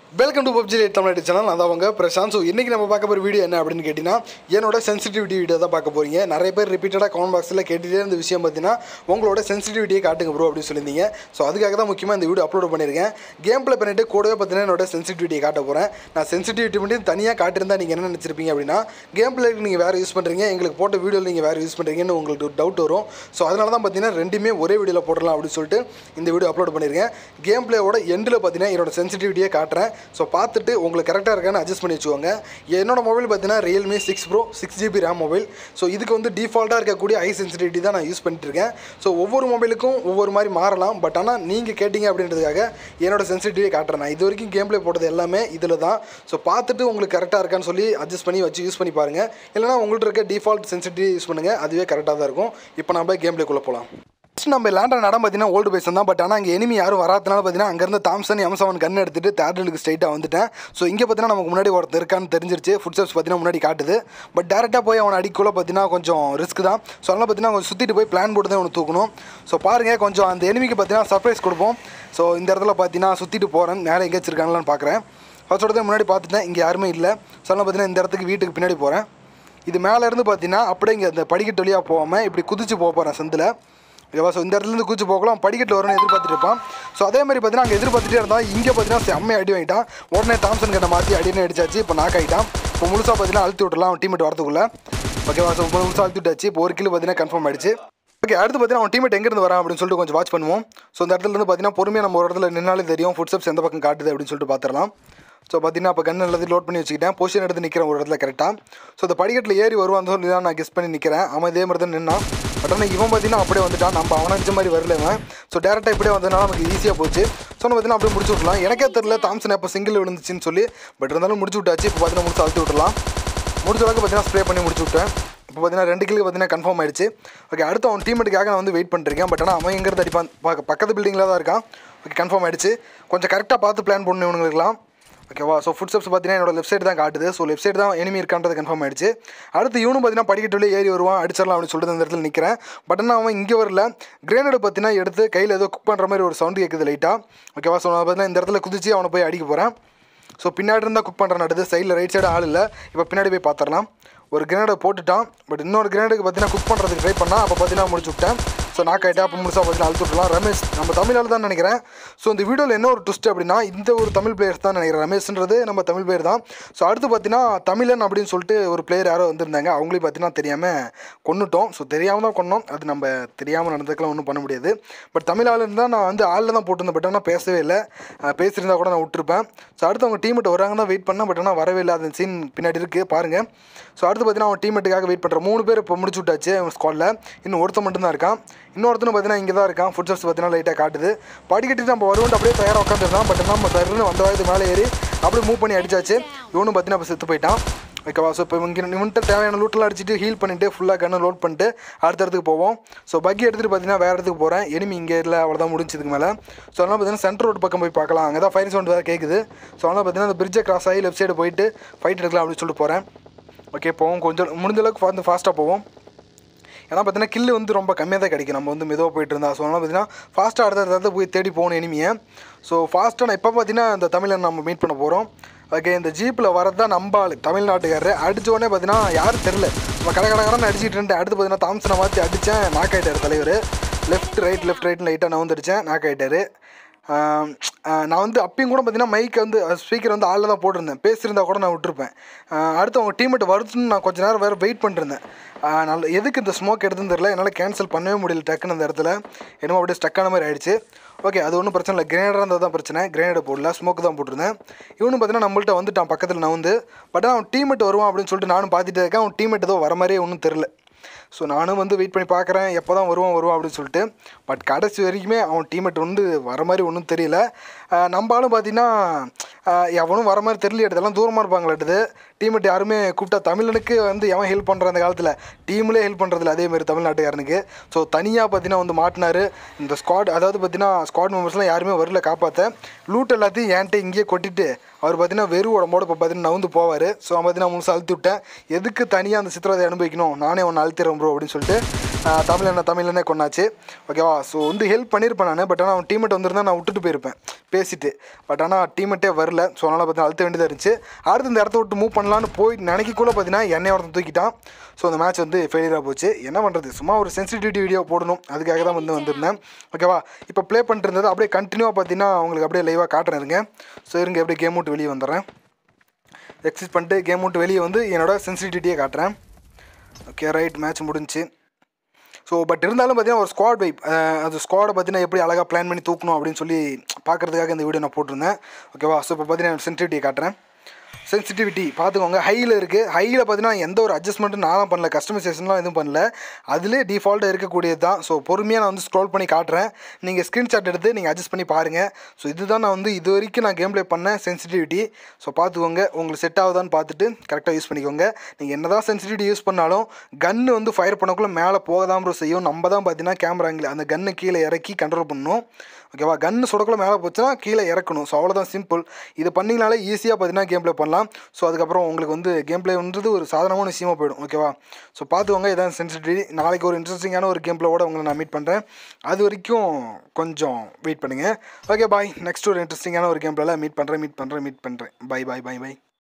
welcome to PUBG Tamil Nadu channel நான் அவங்க Prashanth so இன்றைக்கி நம்ம பார்க்க போகிற வீடியோ என்ன அப்படின்னு கேட்டிங்கன்னா என்னோட சென்சிட்டிவிட்டி வீடியோ தான் பார்க்க போகிறீங்க நிறைய பேர் ரிப்பீட்டடாக கமெண்ட் பாக்ஸில் கேட்டுகிட்டே இருந்த விஷயம் பார்த்தீங்கன்னா உங்களோட சென்சிட்டிவிட்டியை காட்டுங்க ப்ரோ அப்படின்னு சொல்லியிருந்தீங்க ஸோ அதுக்காக தான் முக்கியமாக இந்த வீடியோ அப்லோட் பண்ணியிருக்கேன் கேம் ப்ளே பண்ணிட்டு கூடவே பார்த்தீங்கன்னா என்னோட சென்சிட்டிவிட்டியை காட்ட போகிறேன் நான் சென்சிட்டிவிட்டி மட்டும் தனியாக காட்டியிருந்தா நீங்கள் என்ன நினச்சிருப்பீங்க அப்படின்னா கேம் பிளேக்கு நீங்கள் வேறு யூஸ் பண்ணுறீங்க எங்களுக்கு போட்ட வீடியோவில் நீங்கள் வேறு யூஸ் பண்ணுறீங்கன்னு உங்களுக்கு டவுட் வரும் ஸோ அதனால தான் பார்த்தீங்கன்னா ரெண்டுமே ஒரே வீடியோவில் போடலாம் அப்படின்னு சொல்லிட்டு இந்த வீடியோ அப்லோட் பண்ணியிருக்கேன் கேம் பிளேயோட எண்டில் பார்த்தீங்கன்னா என்னோட சென்சிட்டிவிட்டியை காட்டுறேன் ஸோ பார்த்துட்டு உங்களுக்கு கரெக்டாக இருக்கான்னு அட்ஜஸ்ட் பண்ணி வச்சுக்கோங்க என்னோட மொபைல் பார்த்தீங்கன்னா Realme six pro six GB RAM mobile so இதுக்கு வந்து டிஃபால்ட்டாக இருக்கக்கூடிய ஹை சென்சிட்டிவிட்டி தான் நான் யூஸ் பண்ணிட்டு இருக்கேன் ஸோ ஒவ்வொரு மொபைலுக்கும் ஒவ்வொரு மாதிரி மாறலாம் பட் ஆனால் நீங்கள் கேட்டிங்க அப்படின்றதுக்காக என்னோட சென்சிட்டிவிட்டியை காட்டுறேன் நான் இது வரைக்கும் கேம் ப்ளே போட்டது எல்லாமே இதில் தான் ஸோ பார்த்துட்டு உங்களுக்கு கரெக்டாக இருக்கான்னு சொல்லி அட்ஜஸ்ட் பண்ணி வச்சு யூஸ் பண்ணி பாருங்கள் இல்லைனா உங்கள்கிட்ட இருக்க டிஃபால்ட் சென்சிட்டிவிட்டி யூஸ் பண்ணுங்கள் அதுவே கரெக்டாக தான் இருக்கும் இப்போ நம்ம கேம் ப்ளேக்குள்ளே போகலாம் ஃபஸ்ட் நம்ம லேண்டான இடம் பார்த்தீங்கன்னா ஓல்டு பேசன் தான் பட் ஆனால் அங்கே எனிமி யாரும் வராதனால பார்த்தீங்கன்னா அங்கேருந்து தாம்சன் எம் செவன் கன் எடுத்துட்டு தேர்டலுக்கு ஸ்ட்ரைட்டாக வந்துட்டேன் ஸோ இங்கே பார்த்தீங்கன்னா நமக்கு முன்னாடி ஒருத்தர் இருக்கான்னு தெரிஞ்சிருச்சு ஃபுட் ஸ்டெப்ஸ் பார்த்தீங்கன்னா முன்னாடி காட்டுது பட் டேரெக்டாக போய் அவனை அடிக்குள்ள பார்த்தீங்கன்னா கொஞ்சம் ரிஸ்க் தான் ஸோ அதனால் பார்த்தீங்கன்னா கொஞ்சம் சுற்றிட்டு போய் பிளான் போட்டு தான் அவனை தூக்கணும் ஸோ பாருங்கள் கொஞ்சம் அந்த எனிமிக்கு பார்த்தீங்கன்னா சர்ப்ரைஸ் கொடுப்போம் ஸோ இந்த இடத்துல பார்த்தீங்கன்னா சுற்றிட்டு போகிறேன் நேரம் எங்கேயாச்சும் இருக்காங்களான்னு பார்க்குறேன் ஃபர்ஸ்ட் இடத்துல முன்னாடி பார்த்துட்டேன் இங்கே யாருமே இல்லை ஸோ அதனால் பார்த்தீங்கன்னா இந்த இடத்துக்கு வீட்டுக்கு பின்னாடி போகிறேன் இது மேலே இருந்து பார்த்தீங்கன்னா அப்படியே இங்கே இந்த படிக்கட்டு வழியாக போகாமல் இப்படி குதிச்சு போக போகிறேன் சந்தில் ஓகேவா ஸோ இந்த இடத்துலேருந்து கூச்சி போகலாம் படிக்கட்டில் வரும்னு எதிர்பார்த்துட்டு இருப்பான் ஸோ அதே மாதிரி பார்த்தீங்கன்னா அங்கே எதிர்பார்த்துட்டே இருந்தால் இங்கே பார்த்தீங்கன்னா செம்மையை அடி வாங்கிட்டான் உடனே தாம்சன் கிட்ட மாற்றி அடினு அடிச்சாச்சு இப்போ நாக் ஆகிட்டான் இப்போ முழுசாக பார்த்தீங்கன்னா அழுத்தி விட்டுலாம் அவன் டீமேட் வரதுக்குள்ளே ஓகேவா ஸோ இப்போ முழுசாக அழுத்தி விட்டாச்சு இப்போ ஒரு கிலோ பார்த்தீங்கன்னா கன்ஃபார்ம் ஆயிடுச்சு ஓகே அடுத்து பார்த்தீங்கன்னா அவன் டீமேட் எங்கேருந்து வரான் அப்படின்னு சொல்லிட்டு கொஞ்சம் வாட்ச் பண்ணுவோம் ஸோ இந்த இடத்துல இருந்து பார்த்தீங்கன்னா பொறுமையாக நம்ம ஒரு இடத்துல நின்னாலே தெரியும் ஃபுட் ஸ்டெப்ஸ் எந்த பக்கம் காட்டுது அப்படின்னு சொல்லிட்டு பார்த்துடலாம் ஸோ பார்த்தீங்கன்னா இப்போ கன் எல்லாத்தையும் லோட் பண்ணி வச்சுக்கிட்டேன் பொசிஷன் எடுத்து நிற்கிறேன் ஒரு இடத்துல கரெக்டாக ஸோ இந்த படிக்கட்டில் ஏறி வருவான்னு சொல்லி தான் நான் கெஸ் பண்ணி நிற்கிறேன் அவன் இதே மாதிரி தான் நின்னான் பட் ஆனால் இவன் பார்த்தீங்கன்னா அப்படியே வந்துட்டான் நம்ம அவனை அடிச்ச மாதிரி வரல இவன் ஸோ டேரெக்டாக இப்படியே வந்ததுனால நமக்கு ஈஸியாக போச்சு ஸோ நம்ம பார்த்தீங்கன்னா அப்படியே முடிச்சு விட்லாம் எனக்கே தெரில தாம்சன் எப்போ சிங்கிள் விழுந்துச்சுன்னு சொல்லி பட் இருந்தாலும் முடிச்சு விட்டாச்சு இப்போ பார்த்தீங்கன்னா முடிச்சு அழுத்து விட்டுலாம் முடிச்ச அளவுக்கு பார்த்தீங்கன்னா ஸ்ப்ரே பண்ணி முடிச்சு விட்டேன் இப்போ பார்த்தீங்கன்னா ரெண்டு கிலோ பார்த்தீங்கன்னா கன்ஃபார்ம் ஆயிடுச்சு ஓகே அடுத்து அவன் டீமேட்டுக்காக நான் வந்து வெயிட் பண்ணிருக்கேன் பட் ஆனால் அவன் எங்கிறது அடிப்பான் பார்க்க பக்கத்து பில்டிங்கில் தான் இருக்கான் ஓகே கன்ஃபார்ம் ஆயிடுச்சு கொஞ்சம் கரெக்டாக பார்த்து பிளான் பண்ணணும் இவனுங்களுக்குலாம் ஓகேவா ஸோ ஃபுட் ஸ்டெப்ஸ் பார்த்தீங்கன்னா என்னோட லெஃப்ட் சைடு தான் காட்டுது ஸோ லெஃப்ட் சைடு தான் எனிமி இருக்கான்றது கன்ஃபார்ம் ஆயிடுச்சு அடுத்து இவனும் பார்த்தீங்கன்னா படிக்கட்டுள்ளே ஏறி வருவான் அடிச்சிடலாம் அப்படின்னு சொல்லிட்டு அந்த இடத்துல நிற்கிறேன் பட் ஆனால் அவன் இங்கே வரல கிரேனேடு பார்த்தீங்கன்னா எடுத்து கையில் ஏதோ குக் பண்ணுற மாதிரி ஒரு சவுண்டு கேட்குது லைட்டாக ஓகேவா ஸோ நான் பார்த்தீங்கன்னா இந்த இடத்துல குதிச்சு அவனை போய் அடிக்க போகிறேன் ஸோ பின்னாடி இருந்தால் குக் பண்ணுற நடுது சைடில் ரைட் சைடு ஆள் இல்லை இப்போ பின்னாடி போய் பார்த்துடலாம் ஒரு கிரேனேடை போட்டுட்டான் பட் இன்னொரு கிரேனேடுக்கு பார்த்தீங்கன்னா குக் பண்ணுறதுக்கு ட்ரை பண்ணால் அப்போ பார்த்தீங்கன்னா முடிச்சு விட்டேன் ஸோ நாக் ஆகிட்டா அப்போ முழுசாக பார்த்தீங்கன்னா அழுத்து விட்லாம் ரமேஷ் நம்ம தமிழால் தான் நினைக்கிறேன் ஸோ இந்த வீடியோவில் என்ன ஒரு ட்விஸ்ட் அப்படின்னா இந்த ஒரு தமிழ் பிளேயர்ஸ் தான் நினைக்கிறேன் ரமேஷ்ன்றது நம்ம தமிழ் பிளேயர் தான் ஸோ அடுத்து பார்த்தீங்கன்னா தமிழன் அப்படின்னு சொல்லிட்டு ஒரு பிளேயர் யாரோ வந்திருந்தாங்க அவங்களையும் பார்த்தீங்கன்னா தெரியாமல் கொண்டுட்டோம் ஸோ தெரியாமல் தான் கொண்டோம் அது நம்ம தெரியாமல் நடந்ததுக்கெல்லாம் ஒன்றும் பண்ண முடியாது பட் தமிழ் ஆள் இருந்தால் நான் வந்து ஆளில் தான் போட்டிருந்தேன் பட் ஆனால் பேசவே இல்லை அஹ் பேசியிருந்தா கூட நான் விட்டுருப்பேன் ஸோ அடுத்து அவங்க டீமெட் வராங்க தான் வெயிட் பண்ணேன் பட் ஆனால் வரவே இல்லை அந்த சீன் பின்னாடி இருக்குது பாருங்கள் ஸோ அடுத்து பார்த்தீங்கன்னா அவன் டீமெட்டுக்காக வெயிட் பண்ணுறேன் மூணு பேர் இப்போ முடிச்சு விட்டாச்சு அவன் ஸ்குவாடில் இன்னும் ஒருத்தன் மட்டும்தான் இருக்கான் இன்னொருத்தனும் பார்த்தீங்கன்னா இங்கே தான் இருக்கான் ஃபுட் ஸ்டெப்ஸ் பார்த்தீங்கன்னா லைட்டாக காட்டுது படிக்கட்டு நம்ம வருவோம் அப்படியே தயாராக உட்காந்துருந்தான் பட் நம்ம தருன்னு வந்த வாயத்து மேலே ஏறி அப்படியே மூவ் பண்ணி அடிச்சாச்சு இவனும் பார்த்தீங்கன்னா இப்போ செத்து போயிட்டான் ஓகேவா ஸோ இப்போ இங்கே இவன்ட்டு தேவையான லூட்டெல்லாம் அடிச்சுட்டு ஹீல் பண்ணிவிட்டு ஃபுல்லாக கண்ணை லோட் பண்ணிட்டு அடுத்த இடத்துக்கு போவோம் ஸோ பக்கி எடுத்துகிட்டு பார்த்தீங்கன்னா வேறு இடத்துக்கு போகிறேன் எனிமி இங்கே இல்லை அவ்வளோதான் முடிஞ்சதுக்கு மேலே ஸோ அதனால் பார்த்தீங்கன்னா சென்டர் ரோடு பக்கம் போய் பார்க்கலாம் அங்கே தான் ஃபயர் சவுண்ட் வேறு கேட்குது ஸோ அதனால் பார்த்தீங்கன்னா அந்த பிரிட்ஜை கிராஸ் ஆகி லெஃப்ட் சைடு போயிட்டு ஃபைட் எடுக்கலாம் அப்படின்னு சொல்லிட்டு போகிறேன் ஓகே போவோம் கொஞ்சம் முடிஞ்ச அளவுக்கு வந்து ஃபாஸ்ட்டாக போவோம் ஏன்னா பார்த்தீங்கன்னா கில்லு வந்து ரொம்ப கம்மியாக தான் கிடைக்கும் நம்ம வந்து மெதுவாக போயிட்டு இருந்தா ஸோ அதனால் பார்த்தீங்கன்னா ஃபாஸ்ட்டாக அடுத்த இடத்துல போய் தேடி போகணும் எனிமியை ஸோ ஃபாஸ்ட்டாக நான் இப்போ பார்த்தீங்கன்னா இந்த தமிழை நம்ம மீட் பண்ண போகிறோம் ஓகே இந்த ஜீப்பில் வரது தான் நம்ம ஆள் தமிழ்நாட்டுக்காரரு அடிச்ச உடனே பார்த்தீங்கன்னா யாரும் தெரில நம்ம கடை கடை அடிச்சிட்டு இருந்தேன் அடுத்து பார்த்தீங்கன்னா தாம்சனை மாற்றி அடித்தேன் நாக் ஆகிட்டார் தலைவர் லெஃப்ட் ரைட் லெஃப்ட் ரைட்னு லைட்டாக நவுந்துருச்சேன் நாக் ஆகிட்டார் ஆஹ் ஆஹ் நான் வந்து அப்பயும் கூட பார்த்தீங்கன்னா மைக்கை வந்து ஸ்பீக்கர் வந்து ஆளில் தான் போட்டிருந்தேன் பேசியிருந்தா கூட நான் விட்டுருப்பேன் ஆஹ் அடுத்து அவங்க டீமேட் வருதுன்னு நான் கொஞ்ச நேரம் வேறு வெயிட் பண்ணிருந்தேன் ஆஹ் நல்ல எதுக்கு இந்த ஸ்மோக் எடுத்துன்னு தெரில என்னால் கேன்சல் பண்ணவே முடியல டக்குன்னு அந்த இடத்துல என்னமோ அப்படியே ஸ்டக்கான மாதிரி ஆயிடுச்சு ஓகே அது ஒன்றும் பிரச்சனை இல்லை கிரேனடாக இருந்தால் தான் பிரச்சனை கிரேனேடை போடல ஸ்மோக் தான் போட்டிருந்தேன் இவனும் பார்த்தீங்கன்னா நம்மள்ட்ட வந்துட்டான் பக்கத்தில் நான் வந்து பட் ஆனால் அவன் டீமேட் வருவான் அப்படின்னு சொல்லிட்டு நானும் பார்த்துட்டே இருக்கேன் அவன் டீமேட் ஏதோ வர மாதிரியே ஒன்றும் தெரில ஸோ நானும் வந்து வெயிட் பண்ணி பார்க்குறேன் எப்போ தான் வருவான் வருவான் அப்படின்னு சொல்லிட்டு பட் கடைசி வரைக்குமே அவன் டீமேட் வந்து வர மாதிரி ஒன்றும் தெரியல ஆஹ் நம்ம ஆளும் பார்த்தீங்கன்னா ஆஹ் எவனும் வர மாதிரி தெரியல இதெல்லாம் தூரமாக இருப்பாங்களாட்டுது டீமேட் யாருமே கூப்பிட்டா தமிழனுக்கு வந்து எவன் ஹெல்ப் பண்ணுறான் அந்த காலத்தில் டீம்லேயே ஹெல்ப் பண்ணுறதில்ல அதே மாதிரி தமிழ்நாட்டுக்காரனுக்கு ஸோ தனியாக பார்த்தீங்கன்னா வந்து மாட்டினாரு இந்த ஸ்குவாட் அதாவது பார்த்தீங்கன்னா ஸ்குவாட் மெம்பர்ஸ்லாம் யாருமே வரல காப்பாற்ற லூட் எல்லாத்தையும் என்கிட்ட இங்கேயே கொட்டிட்டு அவர் பார்த்தீங்கன்னா வெறும் உடம்போட இப்போ பார்த்தீங்கன்னா நவுந்து போவார் ஸோ அவன் பார்த்தீங்கன்னா முழுசாக அழுத்தி விட்டேன் எதுக்கு தனியாக அந்த சித்திரத்தை அனுபவிக்கணும் நானே ஒன்று அழுத்திடுறேன் ப்ரோ அப்படின்னு சொல்லிட்டு ஆஹ், தமிழ் என்ன தமிழ்னே கொண்டாச்சு ஓகேவா ஸோ வந்து ஹெல்ப் பண்ணியிருப்பேன் நான் பட் ஆனால் அவன் டீமெட் வந்திருந்தா நான் விட்டுட்டு போயிருப்பேன் பேசிட்டு பட் ஆனால் டீமெட்டே வரல ஸோ அதனால் பார்த்தீங்கன்னா அழுத்த வேண்டியதாக இருந்துச்சு அடுத்து இந்த இடத்த விட்டு மூவ் பண்ணலான்னு போய் நினைக்கக்குள்ள பார்த்தீங்கன்னா என்னை ஒருத்தன் தூக்கிட்டான் ஸோ அந்த மேட்ச் வந்து ஃபெயிலியராக போச்சு என்ன பண்ணுறது சும்மா ஒரு சென்சிட்டிவிட்டி வீடியோ போடணும் அதுக்காக தான் வந்து வந்திருந்தேன் ஓகேவா இப்போ ப்ளே பண்ணிட்டு இருந்தது அப்படியே கண்டினியூவாக பார்த்தீங்கன்னா உங்களுக்கு அப்படியே லைவாக காட்டுறேன் இருங்க ஸோ இருங்க அப்படியே கேம் விட்டு வெளியே வந்துடுறேன் எக்ஸிட் பண்ணிட்டு கேம் விட்டு வெளியே வந்து என்னோட சென்சிட்டிவிட்டியை காட்டுறேன் ஓகே ரைட் மேட்ச் முடிஞ்சுச்சு ஸோ பட் இருந்தாலும் பார்த்தீங்கன்னா ஒரு ஸ்குவாட் வைப் அது ஸ்குவாடை பார்த்தீங்கன்னா எப்படி அழகாக பிளான் பண்ணி தூக்கணும் அப்படின்னு சொல்லி பார்க்குறதுக்காக இந்த வீடியோ நான் போட்டிருந்தேன் ஓகேவா ஸோ இப்போ பார்த்தீங்கன்னா சென்சிட்டிவிட்டியை காட்டுறேன் சென்சிட்டிவிட்டி பார்த்துக்கோங்க ஹையில் இருக்குது ஹையில் பார்த்தீங்கன்னா எந்த ஒரு அட்ஜஸ்ட்மெண்ட்டும் நானும் பண்ணல கஸ்டமைசேஷன்லாம் எதுவும் பண்ணல அதிலே டிஃபால்ட்டாக இருக்கக்கூடியது தான் ஸோ பொறுமையாக நான் வந்து ஸ்க்ரோல் பண்ணி காட்டுறேன் நீங்கள் ஸ்க்ரீன்ஷாட் எடுத்து நீங்கள் அட்ஜஸ்ட் பண்ணி பாருங்கள் ஸோ இதுதான் நான் வந்து இது வரைக்கும் நான் கேம் ப்ளே பண்ண சென்சிட்டிவிட்டி ஸோ பார்த்துக்கோங்க உங்களுக்கு செட் ஆகுதான்னு பார்த்துட்டு கரெக்டாக யூஸ் பண்ணிக்கோங்க நீங்கள் என்ன தான் சென்சிட்டிவிட்டி யூஸ் பண்ணாலும் கன்று வந்து ஃபயர் பண்ணக்குள்ளே மேலே போக தான் ப்ரோ செய்யும் நம்ம தான் பார்த்தீங்கன்னா கேமரா ஆங்கிள் அந்த கன்னை கீழே இறக்கி கண்ட்ரோல் பண்ணணும் ஓகேவா கன்று சுடக்குள்ள மேலே போச்சுன்னா கீழே இறக்கணும் ஸோ அவ்வளோதான் சிம்பிள் இது பண்ணிங்கனாலே ஈஸியாக பார்த்தீங்கன்னா கேம் ப்ளே பண்ணலாம் ஸோ அதுக்கப்புறம் உங்களுக்கு வந்து கேம் ப்ளேன்றது ஒரு சாதாரணமான விஷயமா போயிடும் ஓகேவா ஸோ பார்த்துக்கோங்க இதான் சென்சிட்டிவிட்டி நாளைக்கு ஒரு இன்ட்ரெஸ்டிங்கான ஒரு கேம் ப்ளேவோட உங்களை நான் மீட் பண்ணுறேன் அது வரைக்கும் கொஞ்சம் வெயிட் பண்ணுங்கள் ஓகே பாய் நெக்ஸ்ட் ஒரு இன்ட்ரெஸ்டிங்கான ஒரு கேம் ப்ளேல மீட் பண்ணுறேன் மீட் பண்ணுறேன் மீட் பண்ணுறேன் பை பை பை பை